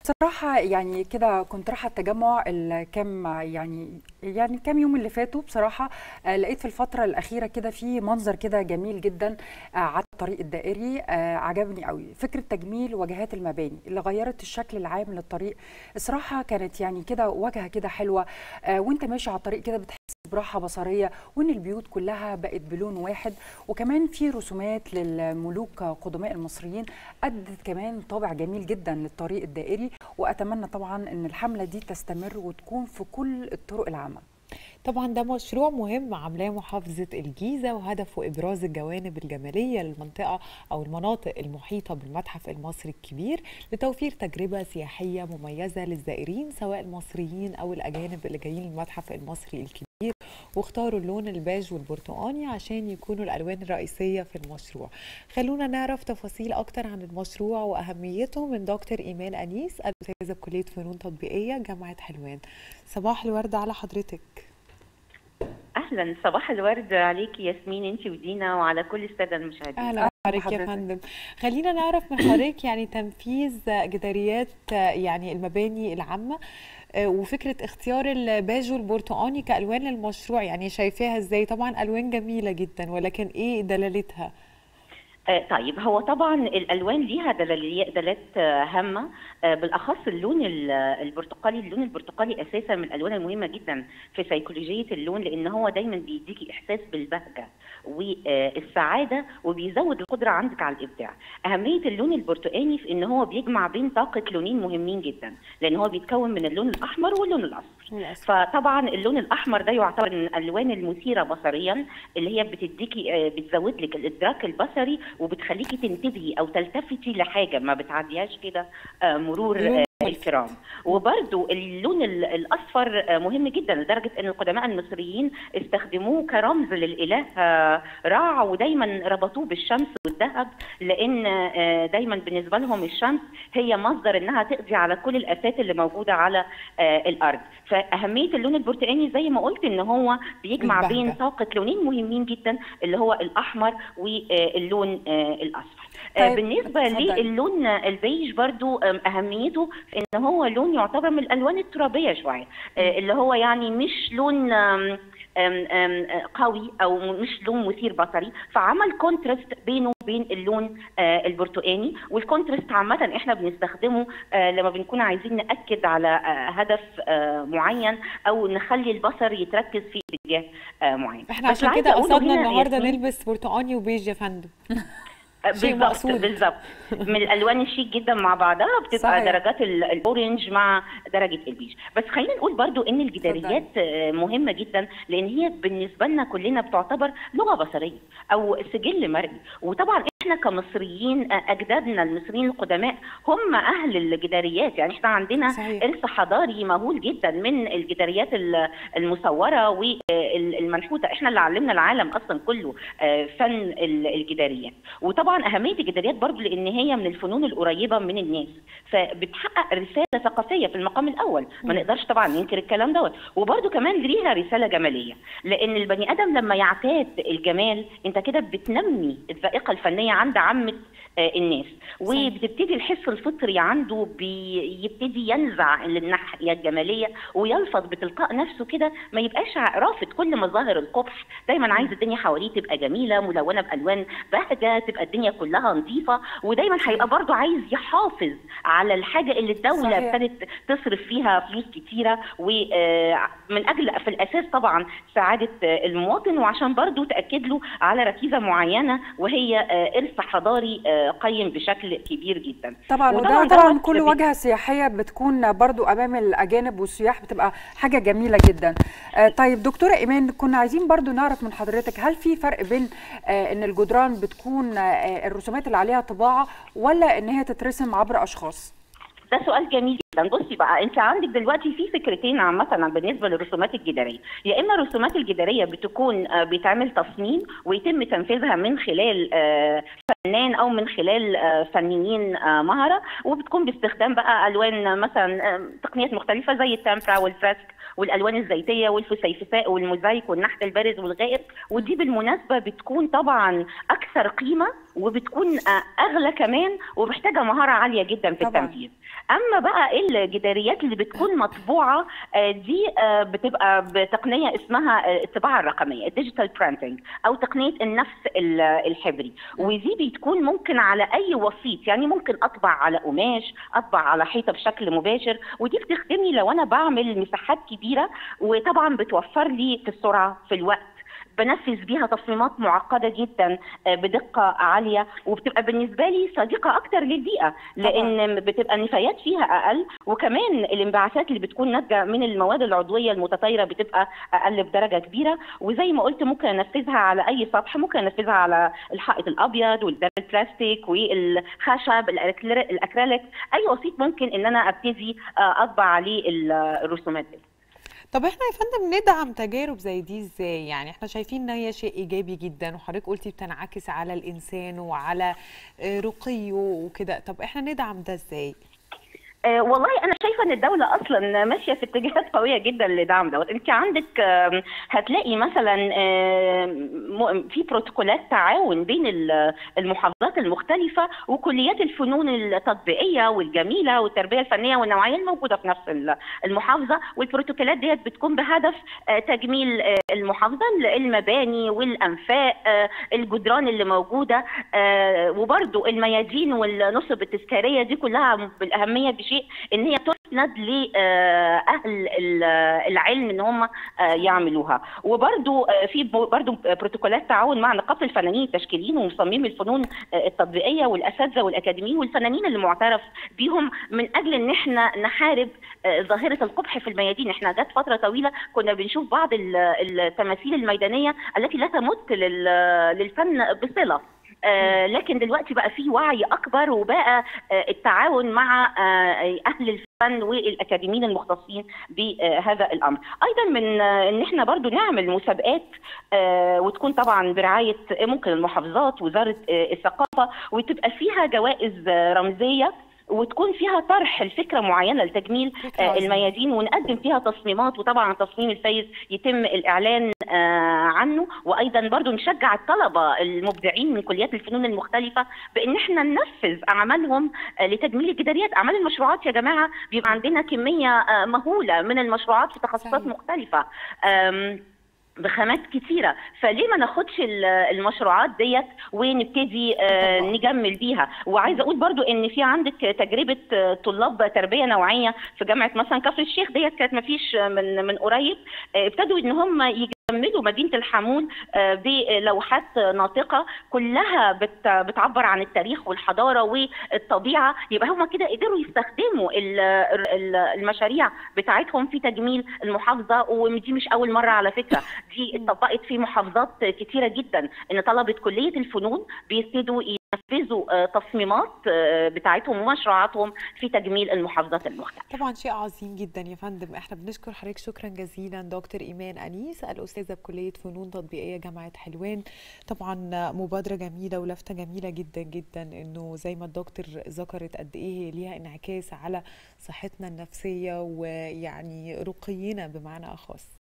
بصراحة يعني كده كنت رايحة التجمع الكام يعني يعني كام يوم اللي فاتوا بصراحة آه، لقيت في الفترة الأخيرة كده في منظر كده جميل جدا آه، على الطريق الدائري آه، عجبني قوي فكرة تجميل واجهات المباني اللي غيرت الشكل العام للطريق الصراحة كانت يعني كده واجهة كده حلوة آه، وانت ماشي على الطريق كده بتحس براحة بصرية وان البيوت كلها بقت بلون واحد وكمان في رسومات للملوك قدماء المصريين أدت كمان طابع جميل جدا للطريق الدائري وأتمنى طبعا أن الحملة دي تستمر وتكون في كل الطرق العامة طبعا ده مشروع مهم عاملاه محافظة الجيزة وهدفه إبراز الجوانب الجمالية للمنطقة أو المناطق المحيطة بالمتحف المصري الكبير لتوفير تجربة سياحية مميزة للزائرين سواء المصريين أو الأجانب اللي جايين المتحف المصري الكبير واختاروا اللون البيج والبرتقاني عشان يكونوا الألوان الرئيسية في المشروع خلونا نعرف تفاصيل أكتر عن المشروع وأهميته من دكتور إيمان أنيس الأستاذة بكلية فنون تطبيقية جامعة حلوان صباح الورد على حضرتك اهلا صباح الورد عليك ياسمين انت ودينا وعلى كل الساده المشاهدين اهلا بحضرتك يا فندم خلينا نعرف من حضرتك يعني تنفيذ جداريات يعني المباني العامه وفكره اختيار الباج والبرتقاني كالوان للمشروع يعني شايفاها ازاي طبعا الوان جميله جدا ولكن ايه دلالتها آه طيب هو طبعا الالوان ليها دلالات هامه آه بالاخص اللون البرتقالي اللون البرتقالي اساسا من الالوان المهمه جدا في سيكولوجيه اللون لان هو دايما بيديكي احساس بالبهجه والسعاده وبيزود القدره عندك على الابداع اهميه اللون البرتقاني في ان هو بيجمع بين طاقه لونين مهمين جدا لان هو بيتكون من اللون الاحمر واللون الاصفر فطبعا اللون الاحمر ده يعتبر من الالوان المثيره بصريا اللي هي بتديكي آه بتزود لك الادراك البصري وبتخليكي تنتبهي او تلتفتي لحاجه ما بتعديهاش كده مرور الكرام وبرده اللون الاصفر مهم جدا لدرجه ان القدماء المصريين استخدموه كرمز للاله رع ودايما ربطوه بالشمس والذهب لان دايما بالنسبه لهم الشمس هي مصدر انها تقضي على كل الافات اللي موجوده على الارض فاهميه اللون البرتقاني زي ما قلت ان هو بيجمع بين طاقه لونين مهمين جدا اللي هو الاحمر واللون الاصفر طيب. بالنسبه للون البيج برضو اهميته ان هو لون يعتبر من الالوان الترابيه شويه اللي هو يعني مش لون أم أم قوي او مش لون مثير بصري فعمل كونتراست بينه وبين اللون البرتقاني والكونتراست عامه احنا بنستخدمه لما بنكون عايزين ناكد على هدف معين او نخلي البصر يتركز في اتجاه معين احنا عشان كده قصدنا النهارده نلبس برتقاني وبيج يا فندم بالظبط بالظبط من الالوان الشيك جدا مع بعضها بتبقى صحيح. درجات الاورنج مع درجه البيج بس خلينا نقول برضو ان الجداريات صدق. مهمه جدا لان هي بالنسبه لنا كلنا بتعتبر لغه بصريه او سجل مرئي وطبعا احنا كمصريين اجدادنا المصريين القدماء هم اهل الجداريات يعني احنا عندنا صحيح. ارث حضاري مهول جدا من الجداريات المصوره والمنحوته احنا اللي علمنا العالم اصلا كله فن الجداريات وطبعا اهميه الجداريات برضو لان هي من الفنون القريبه من الناس فبتحقق رساله ثقافيه في المقام الاول ما نقدرش طبعا ننكر الكلام دوت وبرضو كمان ليها رساله جماليه لان البني ادم لما يعتاد الجمال انت كده بتنمي الذائقه الفنيه عند عامه الناس وبتبتدي الحس الفطري عنده بيبتدي ينزع للناحيه الجماليه ويلفظ بتلقاء نفسه كده ما يبقاش رافض كل مظاهر القبح دايما عايز الدنيا حواليه تبقى جميله ملونه بالوان بهجه تبقى الدنيا كلها نظيفه ودايما هيبقى برضه عايز يحافظ على الحاجه اللي الدوله ابتدت تصرف فيها فلوس كتيره ومن اجل في الاساس طبعا سعاده المواطن وعشان برضه تاكد له على ركيزه معينه وهي ارث حضاري قيم بشكل كبير جدا طبعا وده طبعا كل واجهه سياحيه بتكون برضو امام الاجانب والسياح بتبقى حاجه جميله جدا طيب دكتوره ايمان كنا عايزين برضو نعرف من حضرتك هل في فرق بين ان الجدران بتكون الرسومات اللي عليها طباعه ولا ان هي تترسم عبر اشخاص ده سؤال جميل جدا بصي بقى انت عندك دلوقتي في فكرتين عامه بالنسبه للرسومات الجداريه يا اما الرسومات الجداريه بتكون بيتعمل تصميم ويتم تنفيذها من خلال فنان او من خلال فنيين مهره وبتكون باستخدام بقى الوان مثلا تقنيات مختلفه زي التمبرا والفريسك والالوان الزيتيه والفسيفساء والموزايك والنحت البارز والغائر ودي بالمناسبه بتكون طبعا اكثر قيمه وبتكون اغلى كمان ومحتاجه مهاره عاليه جدا في طبعاً. التنفيذ اما بقى الجداريات اللي بتكون مطبوعه آه، دي آه، بتبقى بتقنيه اسمها آه، الطباعه الرقميه الديجيتال برينتنج او تقنيه النفس ال- الحبري ودي بتكون ممكن على اي وسيط يعني ممكن اطبع على قماش اطبع على حيطه بشكل مباشر ودي بتخدمني لو انا بعمل مساحات كبيره وطبعا بتوفر لي في السرعه في الوقت بنفذ بيها تصميمات معقده جدا آه، بدقه عاليه وبتبقى بالنسبه لي صديقه اكتر للبيئه لان بتبقى النفايات فيها اقل وكمان الانبعاثات اللي بتكون ناتجه من المواد العضويه المتطايره بتبقى اقل بدرجه كبيره وزي ما قلت ممكن انفذها على اي سطح ممكن انفذها على الحائط الابيض والدار البلاستيك والخشب الأكريل- الاكريليك اي وسيط ممكن ان انا ابتدي آه، اطبع عليه ال- الرسومات دي طب احنا يا فندم ندعم تجارب زي دي ازاي يعني احنا شايفين ان هي شيء ايجابي جدا وحضرتك قلتي بتنعكس على الانسان وعلى آه، رقيه وكده طب احنا ندعم ده ازاي آه، والله انا شايفه ان الدوله اصلا ماشيه في اتجاهات قويه جدا لدعم دوت انت عندك آم، هتلاقي مثلا آم، م- في بروتوكولات تعاون بين ال- المحافظات المختلفه وكليات الفنون التطبيقيه والجميله والتربيه الفنيه والنوعيه الموجوده في نفس ال- المحافظه والبروتوكولات ديت بتكون بهدف آه، تجميل آه، المحافظه المباني والانفاق آه، الجدران اللي موجوده آه، وبرضو الميادين والنصب التذكاريه دي كلها بالاهميه بشيء ان هي تسند لاهل العلم ان هم آه، يعملوها وبرضو آه، في ب- برضو بروتوكولات تعاون مع نقابه الفنانين التشكيليين ومصممي الفنون آه، التطبيقيه والاساتذه والاكاديميين والفنانين اللي معترف بيهم من اجل ان احنا نحارب آه، ظاهره القبح في الميادين احنا جت فتره طويله كنا بنشوف بعض ال- التماثيل الميدانيه التي لا تمت لل- للفن بصله آه، لكن دلوقتي بقى في وعي اكبر وبقى آه، التعاون مع آه، اهل الفن والاكاديميين المختصين بهذا الامر ايضا من آه، ان احنا برضو نعمل مسابقات آه، وتكون طبعا برعايه ممكن المحافظات وزاره آه، الثقافه وتبقى فيها جوائز آه، رمزيه وتكون فيها طرح الفكره معينه لتجميل فكرة آه، عظيمة. الميادين ونقدم فيها تصميمات وطبعا التصميم الفايز يتم الاعلان آه، عنه وايضا برضو نشجع الطلبه المبدعين من كليات الفنون المختلفه بان احنا ننفذ اعمالهم آه، لتجميل الجداريات اعمال المشروعات يا جماعه بيبقى عندنا كميه آه، مهوله من المشروعات في تخصصات صحيح. مختلفه آم، بخامات كتيرة فليه ما ناخدش ال- المشروعات ديت ونبتدي آه، طبعا. نجمل بيها وعايزه اقول برضو ان في عندك تجربه آه، طلاب تربيه نوعيه في جامعه مثلا كفر الشيخ ديت كانت ما فيش من من قريب آه، ابتدوا ان هم يجملوا مدينه الحمول آه، بلوحات ناطقه كلها بت- بتعبر عن التاريخ والحضاره والطبيعه يبقى هم كده قدروا يستخدموا ال- ال- المشاريع بتاعتهم في تجميل المحافظه ودي مش اول مره على فكره دي اتطبقت في محافظات كتيره جدا ان طلبه كليه الفنون بيبتدوا ينفذوا آه، تصميمات آه، بتاعتهم ومشروعاتهم في تجميل المحافظات المختلفه طبعا شيء عظيم جدا يا فندم احنا بنشكر حضرتك شكرا جزيلا دكتور ايمان انيس الاستاذه بكليه فنون تطبيقيه جامعه حلوان طبعا مبادره جميله ولفته جميله جدا جدا انه زي ما الدكتور ذكرت قد ايه ليها انعكاس على صحتنا النفسيه ويعني رقينا بمعنى اخص